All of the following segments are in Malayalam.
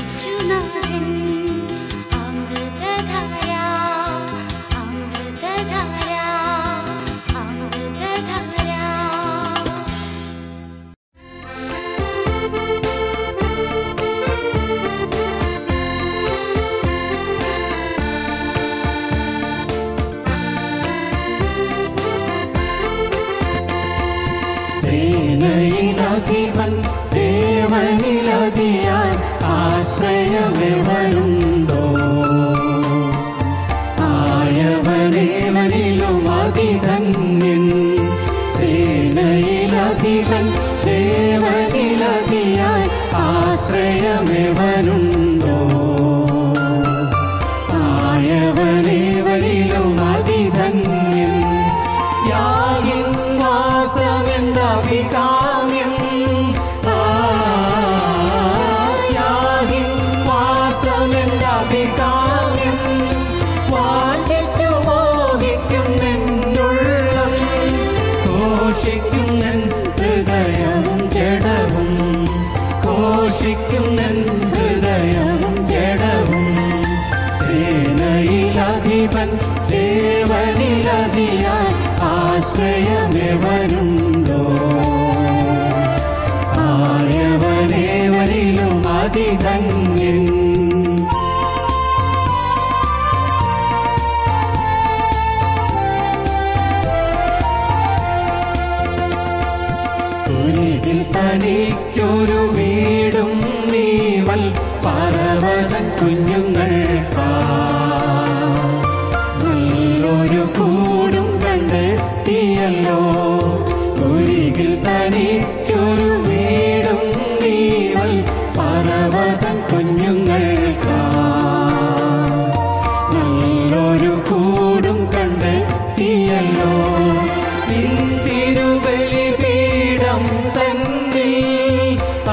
യേശുനാഥൻ അമൃതധാര അമൃതധാര അമൃതധാര സേനയിലധിപൻ ദേവനിലധിയാൻ ആശ്രയമെവരുണ്ടോ ആയവനേവനിലും അതിധന്യൻ സേനയിലധിപൻ ദേവനിലധിയാൻ ആശ്രയമെവരുണ്ടോ ആയവനേവരിലും അതിധന്യൻ യാഗിൻ വാസമെന്തവികാമ്യം യാഗിൻ വാസമെന്തവികാമ്യം വാഞ്ചിച്ചു മോഹിക്കുന്നെന്നുള്ളം ഘോഷിക്കുന്നൻ ഹൃദയവും ജഡവും ഘോഷിക്കുന്നൻ ഹൃദയവും ജഡവും സേനയിലധിപൻ ദേവനിലധിയാൻ ആശ്രയമെവരുണ്ടോ ആയവനേവരിലും അതിധന്യൻ കുരികിൽ തനിക്കൊരു വീടും നീവൽ പർവതൻ കുഞ്ഞുങ്ങൾക്കാ നല്ലൊരു കൂടും കണ്ടെത്തിയല്ലോ കുരികിൽ തനിക്കൊരു വീടും നീവൽ പർവതൻ കുഞ്ഞുങ്ങൾക്കാ നല്ലൊരു കൂടും കണ്ടെത്തിയല്ലോ തിരുബലിപീഠം തന്നിൽ ആ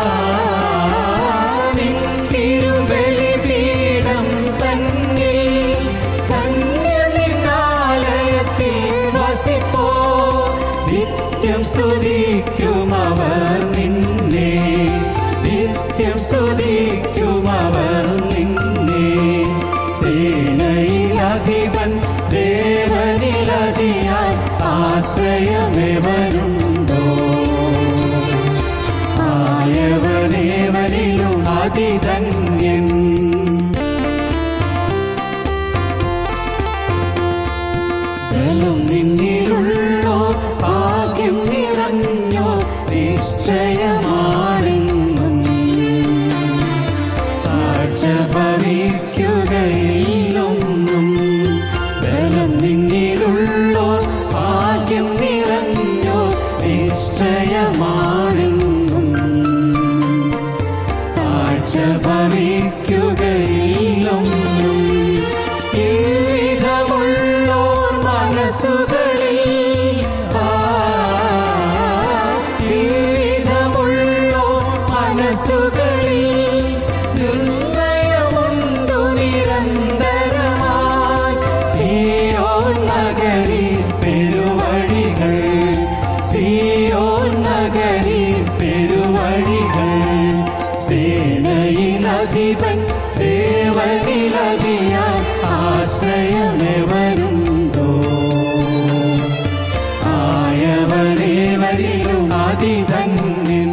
നിൻ തിരുബലിപീഠം തന്നിൽ ധന്യനിന്നാലയത്തിൽ വസിപ്പോ നിത്യം സ്തുതിക്കും അവർ നിന്നെ നിത്യം സ്തുതിക്കും അവർ നിന്നെ സേനയിലധിപൻ ദേവനിലധിയാൻ ആശ്രയമെവരുണ്ടോ ആയവനേവരിലും അതിധന്യൻ ബലം നിന്നിലുള്ളോ ഭാഗ്യം നിറഞ്ഞോ നിശ്ചയമാണെന്നും താഴ്ച ഭവിക്കുകയില്ലൊന്നും ബലം നിന്നിലുള്ളോ ഭാഗ്യം നിറഞ്ഞോ നിശ്ചയമാണെന്നും താഴ്ച ഭവിക്കുകയില്ലൊന്നും ഇവിധമുള്ളോർ മനസ്സുകളിൽ ആ, ഇവിധമുള്ളോർ മനസ്സുകളിൽ നിർണയമുണ്ടു നിരന്തരമായി സിയോൻ നഗരി പെരുവഴികൾ സിയോൻ നഗരി പെരുവഴികൾ സേനയിലധിപൻ ദേവനിലധിയാൻ ആശ്രയമെവരുണ്ടോ ആയവരേവരിലും അതിധന്യൻ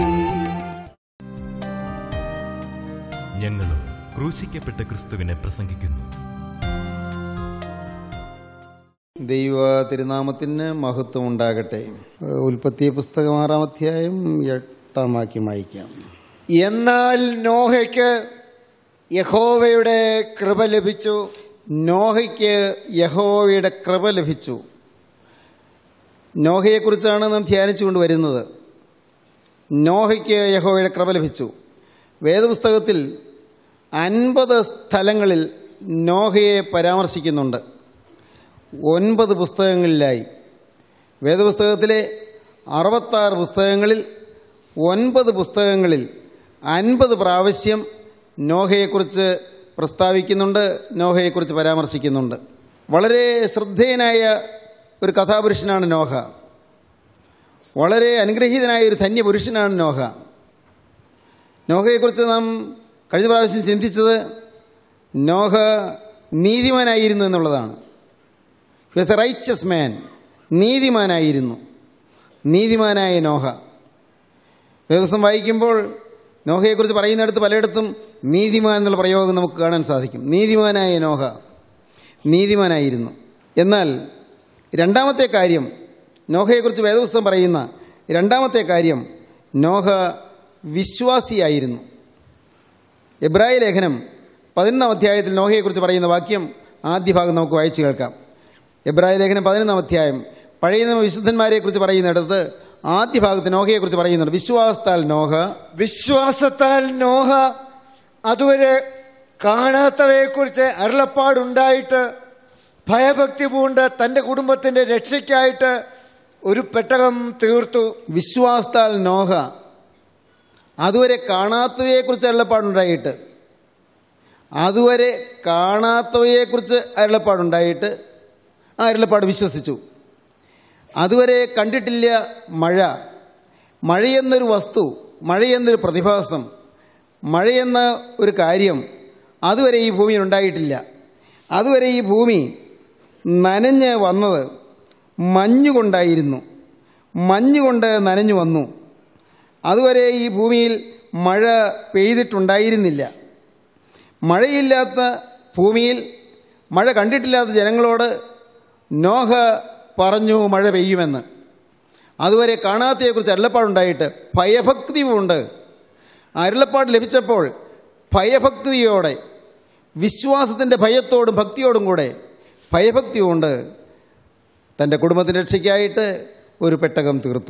ഞങ്ങളും ക്രൂശിക്കപ്പെട്ട ക്രിസ്തുവിനെ പ്രസംഗിക്കുന്നു ദൈവ തിരുനാമത്തിന് മഹത്വം ഉണ്ടാകട്ടെ ഉൽപ്പത്തി പുസ്തകം ആറാം അധ്യായം എട്ടാം വാക്യം വായിക്കാം എന്നാൽ നോഹയ്ക്ക് യഹോവയുടെ കൃപ ലഭിച്ചു നോഹയ്ക്ക് യഹോവയുടെ കൃപ ലഭിച്ചു നോഹയെക്കുറിച്ചാണ് നാം ധ്യാനിച്ചുകൊണ്ട് വരുന്നത് നോഹയ്ക്ക് യഹോവയുടെ കൃപ ലഭിച്ചു വേദപുസ്തകത്തിൽ അൻപത് സ്ഥലങ്ങളിൽ നോഹയെ പരാമർശിക്കുന്നുണ്ട് ഒൻപത് പുസ്തകങ്ങളിലായി വേദപുസ്തകത്തിലെ അറുപത്താറ് പുസ്തകങ്ങളിൽ ഒൻപത് പുസ്തകങ്ങളിൽ അൻപത് പ്രാവശ്യം നോഹയെക്കുറിച്ച് പ്രസ്താവിക്കുന്നുണ്ട് നോഹയെക്കുറിച്ച് പരാമർശിക്കുന്നുണ്ട് വളരെ ശ്രദ്ധേയനായ ഒരു കഥാപുരുഷനാണ് നോഹ വളരെ അനുഗ്രഹീതനായ ഒരു ധന്യപുരുഷനാണ് നോഹ നോഹയെക്കുറിച്ച് നാം കഴിഞ്ഞ പ്രാവശ്യം ചിന്തിച്ചത് നോഹ നീതിമാനായിരുന്നു എന്നുള്ളതാണ് വാസ് എ റൈച്ചസ് മാൻ നീതിമാനായിരുന്നു നീതിമാനായ നോഹ ദിവസം വായിക്കുമ്പോൾ നോഹയെക്കുറിച്ച് പറയുന്നിടത്ത് പലയിടത്തും നീതിമാൻ എന്നുള്ള പ്രയോഗം നമുക്ക് കാണാൻ സാധിക്കും നീതിമാനായ നോഹ നീതിമാനായിരുന്നു എന്നാൽ രണ്ടാമത്തെ കാര്യം നോഹയെക്കുറിച്ച് വേദപുസ്തകം പറയുന്ന രണ്ടാമത്തെ കാര്യം നോഹ വിശ്വാസിയായിരുന്നു എബ്രായ ലേഖനം പതിനൊന്നാം അധ്യായത്തിൽ നോഹയെക്കുറിച്ച് പറയുന്ന വാക്യം ആദ്യ ഭാഗം നമുക്ക് വായിച്ചു കേൾക്കാം എബ്രായ ലേഖനം പതിനൊന്നാം അധ്യായം പഴയ നിയമ വിശുദ്ധന്മാരെക്കുറിച്ച് പറയുന്നിടത്ത് ആദ്യ ഭാഗത്ത് നോഹയെക്കുറിച്ച് പറയുന്നുണ്ട് വിശ്വാസത്താൽ നോഹ വിശ്വാസത്താൽ നോഹ അതുവരെ കാണാത്തവയെക്കുറിച്ച് അരുളപ്പാടുണ്ടായിട്ട് ഭയഭക്തി പൂണ്ട് തൻ്റെ കുടുംബത്തിൻ്റെ രക്ഷയ്ക്കായിട്ട് ഒരു പെട്ടകം തീർത്തു വിശ്വാസത്താൽ നോഹ അതുവരെ കാണാത്തവയെക്കുറിച്ച് അരുളപ്പാടുണ്ടായിട്ട് അതുവരെ കാണാത്തവയെക്കുറിച്ച് അരുളപ്പാടുണ്ടായിട്ട് ആ അരുളപ്പാട് വിശ്വസിച്ചു അതുവരെ കണ്ടിട്ടില്ല മഴ മഴയെന്നൊരു വസ്തു മഴയെന്നൊരു പ്രതിഭാസം മഴയെന്ന ഒരു കാര്യം അതുവരെ ഈ ഭൂമിയിൽ ഉണ്ടായിട്ടില്ല അതുവരെ ഈ ഭൂമി നനഞ്ഞ് വന്നത് മഞ്ഞുകൊണ്ടായിരുന്നു മഞ്ഞുകൊണ്ട് നനഞ്ഞു വന്നു അതുവരെ ഈ ഭൂമിയിൽ മഴ പെയ്തിട്ടുണ്ടായിരുന്നില്ല മഴയില്ലാത്ത ഭൂമിയിൽ മഴ കണ്ടിട്ടില്ലാത്ത ജനങ്ങളോട് നോഹ പറഞ്ഞു മഴ പെയ്യുമെന്ന് അതുവരെ കാണാത്തയെക്കുറിച്ച് അരുളപ്പാടുണ്ടായിട്ട് ഭയഭക്തിയുമുണ്ട് ആ അരുളപ്പാട് ലഭിച്ചപ്പോൾ ഭയഭക്തിയോടെ വിശ്വാസത്തിൻ്റെ ഭയത്തോടും ഭക്തിയോടും കൂടെ ഭയഭക്തിയുമുണ്ട് തൻ്റെ കുടുംബത്തിൻ്റെ രക്ഷയ്ക്കായിട്ട് ഒരു പെട്ടകം തീർത്തു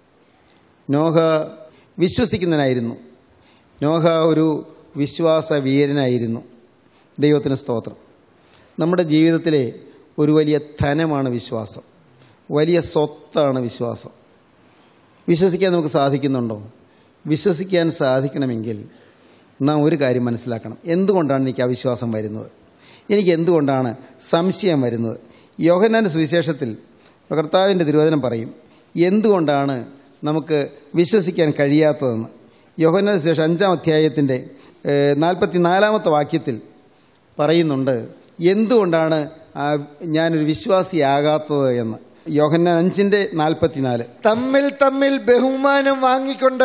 നോഹ വിശ്വസിക്കുന്നതിനായിരുന്നു നോഹ ഒരു വിശ്വാസ വീരനായിരുന്നു ദൈവത്തിന് സ്തോത്രം നമ്മുടെ ജീവിതത്തിലെ ഒരു വലിയ ധനമാണ് വിശ്വാസം വലിയ സ്വത്താണ് വിശ്വാസം വിശ്വസിക്കാൻ നമുക്ക് സാധിക്കുന്നുണ്ടോ വിശ്വസിക്കാൻ സാധിക്കണമെങ്കിൽ നാം ഒരു കാര്യം മനസ്സിലാക്കണം എന്തുകൊണ്ടാണ് എനിക്ക് അവിശ്വാസം വരുന്നത് എനിക്ക് എന്തുകൊണ്ടാണ് സംശയം വരുന്നത് യോഹന്നാൻ്റെ സുവിശേഷത്തിൽ കർത്താവിൻ്റെ തിരുവചനം പറയും എന്തുകൊണ്ടാണ് നമുക്ക് വിശ്വസിക്കാൻ കഴിയാത്തതെന്ന് യോഹന്നാൻ്റെ സുവിശേഷം അഞ്ചാം അധ്യായത്തിൻ്റെ നാൽപ്പത്തി നാലാമത്തെ വാക്യത്തിൽ പറയുന്നുണ്ട് എന്തുകൊണ്ടാണ് ആ ഞാനൊരു വിശ്വാസിയാകാത്തത് എന്ന് യോഹന്നാൻ അഞ്ചിൻ്റെ നാൽപ്പത്തിനാല് തമ്മിൽ തമ്മിൽ ബഹുമാനം വാങ്ങിക്കൊണ്ട്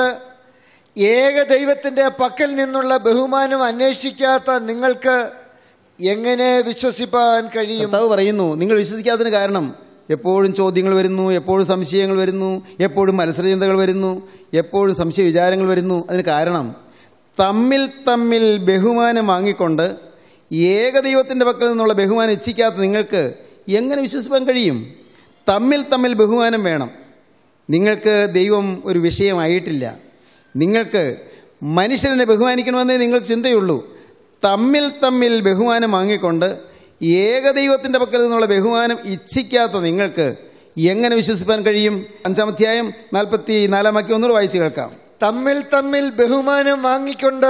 ഏക ദൈവത്തിന്റെ പക്കൽ നിന്നുള്ള ബഹുമാനം അന്വേഷിക്കാത്ത നിങ്ങൾക്ക് എങ്ങനെ വിശ്വസിപ്പാൻ കഴിയും കർത്താവ് പറയുന്നു നിങ്ങൾ വിശ്വസിക്കാത്തതിന് കാരണം എപ്പോഴും ചോദ്യങ്ങൾ വരുന്നു എപ്പോഴും സംശയങ്ങൾ വരുന്നു എപ്പോഴും മത്സരചിന്തകൾ വരുന്നു എപ്പോഴും സംശയ വിചാരങ്ങൾ വരുന്നു അതിന് കാരണം തമ്മിൽ തമ്മിൽ ബഹുമാനം വാങ്ങിക്കൊണ്ട് ഏകദൈവത്തിൻ്റെ പക്കൽ നിന്നുള്ള ബഹുമാനം ഇച്ഛിക്കാത്ത നിങ്ങൾക്ക് എങ്ങനെ വിശ്വസിപ്പാൻ കഴിയും തമ്മിൽ തമ്മിൽ ബഹുമാനം വേണം നിങ്ങൾക്ക് ദൈവം ഒരു വിഷയമായിട്ടില്ല നിങ്ങൾക്ക് മനുഷ്യനെ ബഹുമാനിക്കണമെന്നേ നിങ്ങൾക്ക് ചിന്തയുള്ളൂ തമ്മിൽ തമ്മിൽ ബഹുമാനം വാങ്ങിക്കൊണ്ട് ഏകദൈവത്തിൻ്റെ പക്കൽ നിന്നുള്ള ബഹുമാനം ഇച്ഛിക്കാത്ത നിങ്ങൾക്ക് എങ്ങനെ വിശ്വസിപ്പാൻ കഴിയും അഞ്ചാം അധ്യായം നാൽപ്പത്തി നാലാം വാക്യം ഒന്നുകൂടെ വായിച്ച് കേൾക്കാം തമ്മിൽ തമ്മിൽ ബഹുമാനം വാങ്ങിക്കൊണ്ട്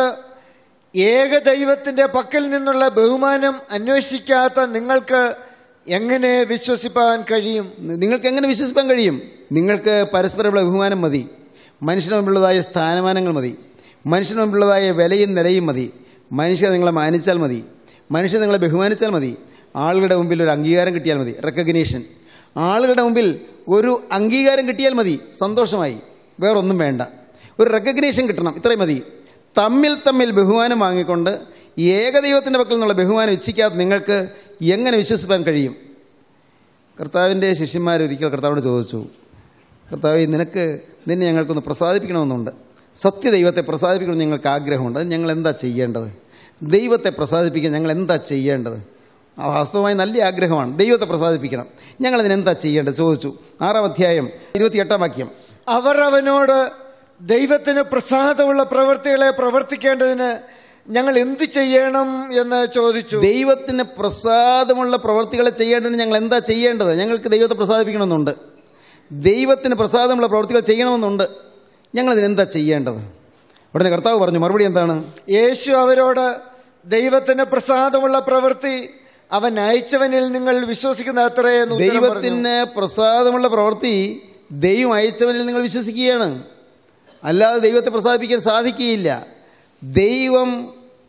ഏക ദൈവത്തിന്റെ പക്കൽ നിന്നുള്ള ബഹുമാനം അന്വേഷിക്കാത്ത നിങ്ങൾക്ക് എങ്ങനെ വിശ്വസിപ്പാൻ കഴിയും നിങ്ങൾക്ക് എങ്ങനെ വിശ്വസിപ്പാൻ കഴിയും നിങ്ങൾക്ക് പരസ്പരമുള്ള ബഹുമാനം മതി മനുഷ്യന് മുമ്പുള്ളതായ സ്ഥാനമാനങ്ങൾ മതി മനുഷ്യന് മുമ്പുള്ളതായ വിലയും നിലയും മതി മനുഷ്യർ നിങ്ങളെ മാനിച്ചാൽ മതി മനുഷ്യർ നിങ്ങളെ ബഹുമാനിച്ചാൽ മതി ആളുകളുടെ മുമ്പിൽ ഒരു അംഗീകാരം കിട്ടിയാൽ മതി റെക്കഗ്നീഷൻ ആളുകളുടെ മുമ്പിൽ ഒരു അംഗീകാരം കിട്ടിയാൽ മതി സന്തോഷമായി വേറൊന്നും വേണ്ട ഒരു റെക്കഗ്നീഷൻ കിട്ടണം ഇത്രയും മതി തമ്മിൽ തമ്മിൽ ബഹുമാനം വാങ്ങിക്കൊണ്ട് ഏകദൈവത്തിൻ്റെ പക്കൽ നിന്നുള്ള ബഹുമാനം ഇച്ഛിക്കാത്ത നിങ്ങൾക്ക് എങ്ങനെ വിശ്വസിപ്പാൻ കഴിയും കർത്താവിൻ്റെ ശിഷ്യന്മാർ ഒരിക്കൽ കർത്താവിനോട് ചോദിച്ചു കർത്താവ് നിനക്ക് നിന്നെ ഞങ്ങൾക്കൊന്ന് പ്രസാദിപ്പിക്കണമെന്നുണ്ട് സത്യദൈവത്തെ പ്രസാദിപ്പിക്കണമെന്ന് ഞങ്ങൾക്ക് ആഗ്രഹമുണ്ട് അത് ഞങ്ങൾ എന്താ ചെയ്യേണ്ടത് ദൈവത്തെ പ്രസാദിപ്പിക്കാൻ ഞങ്ങൾ എന്താ ചെയ്യേണ്ടത് ആ വാസ്തവമായി നല്ല ആഗ്രഹമാണ് ദൈവത്തെ പ്രസാദിപ്പിക്കണം ഞങ്ങൾ അതിനെന്താ ചെയ്യേണ്ടത് ചോദിച്ചു ആറാം അധ്യായം ഇരുപത്തിയെട്ടാം വാക്യം അവർ അവനോട് ദൈവത്തിന് പ്രസാദമുള്ള പ്രവൃത്തികളെ പ്രവർത്തിക്കേണ്ടതിന് ഞങ്ങൾ എന്ത് ചെയ്യണം എന്ന് ചോദിച്ചു ദൈവത്തിന് പ്രസാദമുള്ള പ്രവർത്തികളെ ചെയ്യേണ്ടതിന് ഞങ്ങൾ എന്താ ചെയ്യേണ്ടത് ഞങ്ങൾക്ക് ദൈവത്തെ പ്രസാദിപ്പിക്കണമെന്നുണ്ട് ദൈവത്തിന് പ്രസാദമുള്ള പ്രവർത്തികൾ ചെയ്യണമെന്നുണ്ട് ഞങ്ങളതിന് എന്താ ചെയ്യേണ്ടത് ഉടനെ കർത്താവ് പറഞ്ഞു മറുപടി എന്താണ് യേശു അവരോട് ദൈവത്തിന് പ്രസാദമുള്ള പ്രവൃത്തി അവൻ അയച്ചവനിൽ നിങ്ങൾ വിശ്വസിക്കുന്ന അത്രയെന്ന് ഉത്തരം പറഞ്ഞു. ദൈവത്തിന് പ്രസാദമുള്ള പ്രവൃത്തി ദൈവം അയച്ചവനിൽ നിങ്ങൾ വിശ്വസിക്കുകയാണ് അല്ലാതെ ദൈവത്തെ പ്രസാദിപ്പിക്കാൻ സാധിക്കുകയില്ല ദൈവം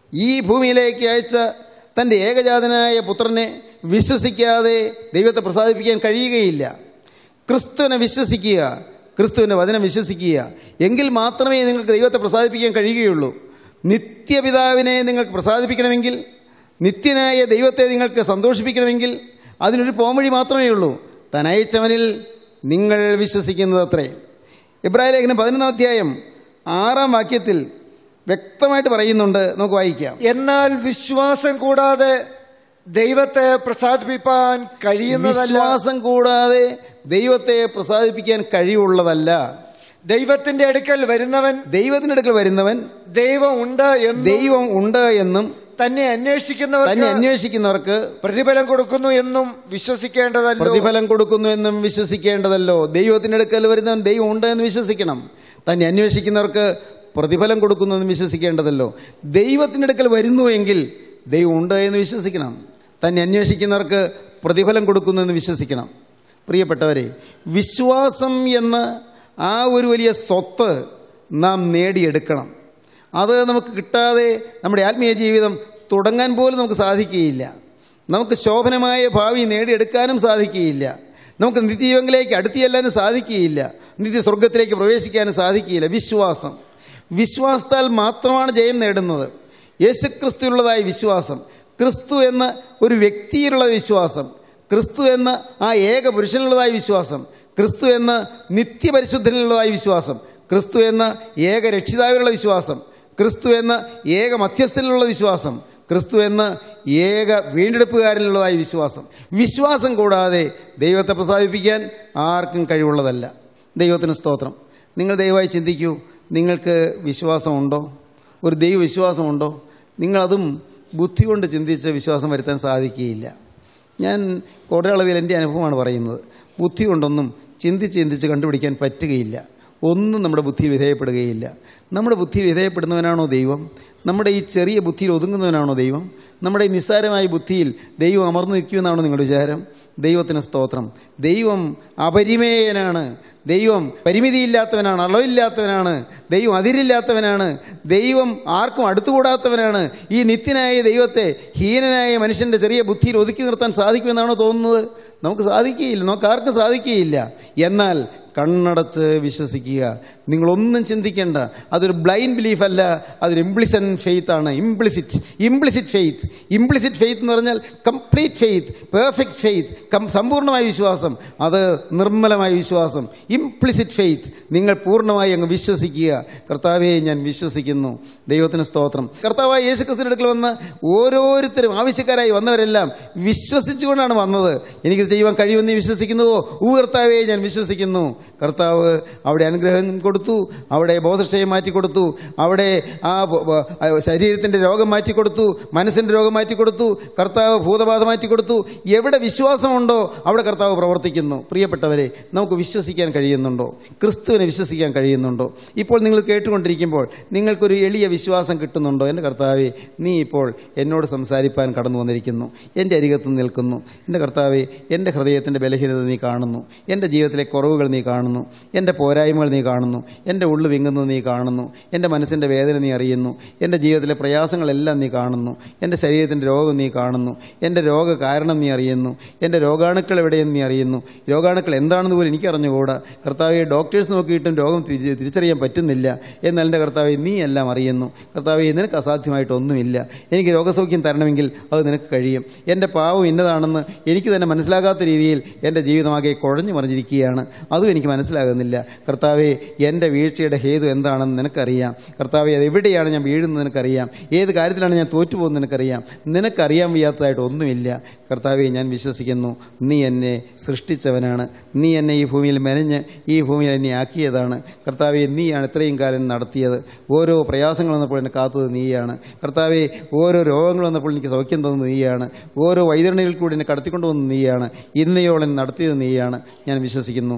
ഈ ഭൂമിയിലേക്ക് അയച്ച തൻ്റെ ഏകജാതനായ പുത്രനെ വിശ്വസിക്കാതെ ദൈവത്തെ പ്രസാദിപ്പിക്കാൻ കഴിയുകയില്ല ക്രിസ്തുവിനെ വിശ്വസിക്കുക ക്രിസ്തുവിൻ്റെ വചനം വിശ്വസിക്കുക എങ്കിൽ മാത്രമേ നിങ്ങൾക്ക് ദൈവത്തെ പ്രസാദിപ്പിക്കാൻ കഴിയുകയുള്ളൂ നിത്യപിതാവിനെ നിങ്ങൾക്ക് പ്രസാദിപ്പിക്കണമെങ്കിൽ നിത്യനായ ദൈവത്തെ നിങ്ങൾക്ക് സന്തോഷിപ്പിക്കണമെങ്കിൽ അതിനൊരു പോംവഴി മാത്രമേ ഉള്ളൂ താൻ അയച്ചവനിൽ നിങ്ങൾ വിശ്വസിക്കുന്നത് അത്രേ ഇബ്രാഹിം ലേഖനം പതിനൊന്നാം അധ്യായം ആറാം വാക്യത്തിൽ വ്യക്തമായിട്ട് പറയുന്നുണ്ട് നമുക്ക് വായിക്കാം എന്നാൽ വിശ്വാസം കൂടാതെ ദൈവത്തെ പ്രസാദിപ്പിക്കാൻ കഴിയുന്നതല്ല വിശ്വാസം കൂടാതെ ദൈവത്തെ പ്രസാദിപ്പിക്കാൻ കഴിവുള്ളതല്ല ദൈവത്തിന്റെ അടുക്കൽ വരുന്നവൻ ദൈവത്തിൻ്റെ അടുക്കൽ വരുന്നവൻ ദൈവം ഉണ്ട് എന്നും ദൈവം ഉണ്ട് എന്നും തന്നെ തന്നെ അന്വേഷിക്കുന്നവർക്ക് അന്വേഷിക്കുന്നവർക്ക് പ്രതിഫലം കൊടുക്കുന്നു എന്നും വിശ്വസിക്കേണ്ടതല്ലോ പ്രതിഫലം കൊടുക്കുന്നു എന്നും വിശ്വസിക്കേണ്ടതല്ലോ ദൈവത്തിൻ്റെ അടുക്കൽ വരുന്നവൻ ദൈവം ഉണ്ട് എന്ന് വിശ്വസിക്കണം തന്നെ അന്വേഷിക്കുന്നവർക്ക് പ്രതിഫലം കൊടുക്കുന്നു എന്ന് വിശ്വസിക്കേണ്ടതല്ലോ ദൈവത്തിൻ്റെ അടുക്കൽ വരുന്നു എങ്കിൽ ദൈവം ഉണ്ട് എന്ന് വിശ്വസിക്കണം തന്നെ അന്വേഷിക്കുന്നവർക്ക് പ്രതിഫലം കൊടുക്കുന്നു എന്ന് വിശ്വസിക്കണം പ്രിയപ്പെട്ടവരെ വിശ്വാസം എന്ന ആ ഒരു വലിയ സ്വത്ത് നാം നേടിയെടുക്കണം അത് നമുക്ക് കിട്ടാതെ നമ്മുടെ ആത്മീയ ജീവിതം തുടങ്ങാൻ പോലും നമുക്ക് സാധിക്കുകയില്ല നമുക്ക് ശോഭനമായ ഭാവി നേടിയെടുക്കാനും സാധിക്കുകയില്ല നമുക്ക് നിത്യജീവങ്ങളിലേക്ക് അടുത്ത് ചെല്ലാനും സാധിക്കുകയില്ല നിത്യ സ്വർഗത്തിലേക്ക് പ്രവേശിക്കാനും സാധിക്കുകയില്ല വിശ്വാസം വിശ്വാസത്താൽ മാത്രമാണ് ജയം നേടുന്നത് യേശുക്രിസ്തുവിനുള്ളതായ വിശ്വാസം ക്രിസ്തു എന്ന ഒരു വ്യക്തിയിലുള്ള വിശ്വാസം ക്രിസ്തു എന്ന ആ ഏക പുരുഷനുള്ളതായ വിശ്വാസം ക്രിസ്തു എന്ന നിത്യപരിശുദ്ധനുള്ളതായ വിശ്വാസം ക്രിസ്തു എന്ന ഏക രക്ഷിതാവിനുള്ള വിശ്വാസം ക്രിസ്തു എന്ന ഏക മധ്യസ്ഥനിലുള്ള വിശ്വാസം ക്രിസ്തു എന്ന ഏക വീണ്ടെടുപ്പുകാരനുള്ളതായ വിശ്വാസം വിശ്വാസം കൂടാതെ ദൈവത്തെ പ്രസാദിപ്പിക്കാൻ ആർക്കും കഴിവുള്ളതല്ല ദൈവത്തിന് സ്തോത്രം നിങ്ങൾ ദയവായി ചിന്തിക്കൂ നിങ്ങൾക്ക് വിശ്വാസമുണ്ടോ ഒരു ദൈവവിശ്വാസമുണ്ടോ നിങ്ങളതും ബുദ്ധി കൊണ്ട് ചിന്തിച്ച് വിശ്വാസം വരുത്താൻ സാധിക്കുകയില്ല ഞാൻ കോടയളവിൽ എൻ്റെ അനുഭവമാണ് പറയുന്നത് ബുദ്ധി കൊണ്ടൊന്നും ചിന്തിച്ച് ചിന്തിച്ച് കണ്ടുപിടിക്കാൻ പറ്റുകയില്ല ഒന്നും നമ്മുടെ ബുദ്ധിയിൽ വിധേയപ്പെടുകയില്ല നമ്മുടെ ബുദ്ധിയിൽ വിധേയപ്പെടുന്നവനാണോ ദൈവം നമ്മുടെ ഈ ചെറിയ ബുദ്ധിയിൽ ഒതുങ്ങുന്നവനാണോ ദൈവം നമ്മുടെ ഈ നിസ്സാരമായ ബുദ്ധിയിൽ ദൈവം അമർന്നു നിൽക്കുമെന്നാണോ നിങ്ങളുടെ വിചാരം ദൈവത്തിന് സ്തോത്രം ദൈവം അപരിമേയനാണ് ദൈവം പരിമിതിയില്ലാത്തവനാണ് അളവില്ലാത്തവനാണ് ദൈവം അതിരില്ലാത്തവനാണ് ദൈവം ആർക്കും അടുത്തുകൂടാത്തവനാണ് ഈ നിത്യനായ ദൈവത്തെ ഹീനനായ മനുഷ്യൻ്റെ ചെറിയ ബുദ്ധിയിൽ ഒതുക്കി നിർത്താൻ സാധിക്കുമെന്നാണോ തോന്നുന്നത് നമുക്ക് സാധിക്കുകയില്ല നമുക്ക് ആർക്കും സാധിക്കുകയില്ല എന്നാൽ കണ്ണടച്ച് വിശ്വസിക്കുക നിങ്ങളൊന്നും ചിന്തിക്കേണ്ട അതൊരു ബ്ലൈൻഡ് ബിലീഫ് അല്ല അതൊരു ഇംപ്ലിസൻ ഫെയ്ത്ത് ആണ് implicit implicit faith implicit faith എന്ന് പറഞ്ഞാൽ കംപ്ലീറ്റ് ഫെയ്ത്ത് പെർഫെക്റ്റ് ഫെയ്ത്ത് കം സമ്പൂർണ്ണമായ വിശ്വാസം അത് നിർമ്മലമായ വിശ്വാസം ഇംപ്ലിസിറ്റ് ഫെയ്ത്ത് നിങ്ങൾ പൂർണ്ണമായി അങ്ങ് വിശ്വസിക്കുക കർത്താവെ ഞാൻ വിശ്വസിക്കുന്നു ദൈവത്തിന് സ്തോത്രം കർത്താവായ യേശുക്രിസ്തുവിന്റെ അടുക്കൽ വന്ന് ഓരോരുത്തരും ആവശ്യക്കാരായി വന്നവരെല്ലാം വിശ്വസിച്ചുകൊണ്ടാണ് വന്നത് എനിക്കിത് ചെയ്യുവാൻ കഴിയുമെന്ന് നീ വിശ്വസിക്കുന്നുവോ ഊ കർത്താവെ ഞാൻ വിശ്വസിക്കുന്നു കർത്താവ് അവിടെ അനുഗ്രഹം കൊടുത്തു അവിടെ ബോധക്ഷയം മാറ്റിക്കൊടുത്തു അവിടെ ആ ബ- ബ- ആ ശരീരത്തിൻ്റെ രോഗം മാറ്റിക്കൊടുത്തു മനസ്സിൻ്റെ രോഗം മാറ്റിക്കൊടുത്തു കർത്താവ് ഭൂതബാധ മാറ്റിക്കൊടുത്തു എവിടെ വിശ്വാസമുണ്ടോ അവിടെ കർത്താവ് പ്രവർത്തിക്കുന്നു പ്രിയപ്പെട്ടവരെ നമുക്ക് വിശ്വസിക്കാൻ കഴിയുന്നുണ്ടോ ക്രിസ്തുവിനെ വിശ്വസിക്കാൻ കഴിയുന്നുണ്ടോ ഇപ്പോൾ നിങ്ങൾ കേട്ടുകൊണ്ടിരിക്കുമ്പോൾ നിങ്ങൾക്കൊരു എളിയ വിശ്വാസം കിട്ടുന്നുണ്ടോ എൻ്റെ കർത്താവെ നീ ഇപ്പോൾ എന്നോട് സംസാരിപ്പാൻ കടന്നു വന്നിരിക്കുന്നു എൻ്റെ അരികത്ത് നിൽക്കുന്നു എൻ്റെ കർത്താവെ എൻ്റെ ഹൃദയത്തിൻ്റെ ബലഹീനത നീ കാണുന്നു എൻ്റെ ജീവിതത്തിലെ കുറവുകൾ നീ കാണുന്നു എൻ്റെ പോരായ്മകൾ നീ കാണുന്നു എൻ്റെ ഉള്ളു വിങ്ങുന്നത് നീ കാണുന്നു എൻ്റെ മനസ്സിൻ്റെ വേദന നീ അറിയുന്നു എൻ്റെ ജീവിതത്തിലെ പ്രയാസങ്ങളെല്ലാം നീ കാണുന്നു എൻ്റെ ശരീരത്തിൻ്റെ രോഗം നീ കാണുന്നു എൻ്റെ രോഗ കാരണം നീ അറിയുന്നു എൻ്റെ രോഗാണുക്കൾ എവിടെയെന്ന് നീ അറിയുന്നു രോഗാണുക്കൾ എന്താണെന്ന് പോലും എനിക്ക് അറിഞ്ഞുകൂടാ കർത്താവെ ഡോക്ടേഴ്സ് നോക്കിയിട്ടും രോഗം തിരി- തിരിച്ചറിയാൻ പറ്റുന്നില്ല എന്നാൽ എൻ്റെ കർത്താവെ നീ എല്ലാം അറിയുന്നു കർത്താവെ നിനക്ക് അസാധ്യമായിട്ടൊന്നുമില്ല എനിക്ക് രോഗസൗഖ്യം തരണമെങ്കിൽ അത് നിനക്ക് കഴിയും എൻ്റെ പാവം ഇന്നതാണെന്ന് എനിക്ക് തന്നെ മനസ്സിലാകാത്ത രീതിയിൽ എൻ്റെ ജീവിതമാകെ കുഴഞ്ഞു മറിഞ്ഞിരിക്കുകയാണ് അതും എനിക്ക് മനസ്സിലാകുന്നില്ല കർത്താവെ എൻ്റെ വീഴ്ചയുടെ ഹേതു എന്താണെന്ന് നിനക്കറിയാം കർത്താവെ അത് എവിടെയാണ് ഞാൻ വീഴുന്നത് നിനക്കറിയാം ഏത് കാര്യത്തിലാണ് ഞാൻ തോറ്റുപോകുന്നത് നിനക്കറിയാം നിനക്കറിയാൻ വയ്യാത്തതായിട്ട് ഒന്നുമില്ല കർത്താവെ ഞാൻ വിശ്വസിക്കുന്നു നീ എന്നെ സൃഷ്ടിച്ചവനാണ് നീ എന്നെ ഈ ഭൂമിയിൽ മെനഞ്ഞ് ഈ ഭൂമിയിൽ എന്നെ ആക്കിയതാണ് കർത്താവെ നീയാണ് ഇത്രയും കാലം നടത്തിയത് ഓരോ പ്രയാസങ്ങൾ വന്നപ്പോൾ എന്നെ കാത്തത് നീയാണ് കർത്താവെ ഓരോ രോഗങ്ങൾ വന്നപ്പോൾ എനിക്ക് സൗഖ്യം തന്നത് നീയാണ് ഓരോ വൈതരണികളിൽ കൂടി എന്നെ കടത്തിക്കൊണ്ടുവന്നത് നീയാണ് ഇന്നയോളം നടത്തിയത് നീയാണ് ഞാൻ വിശ്വസിക്കുന്നു എൻ്റെ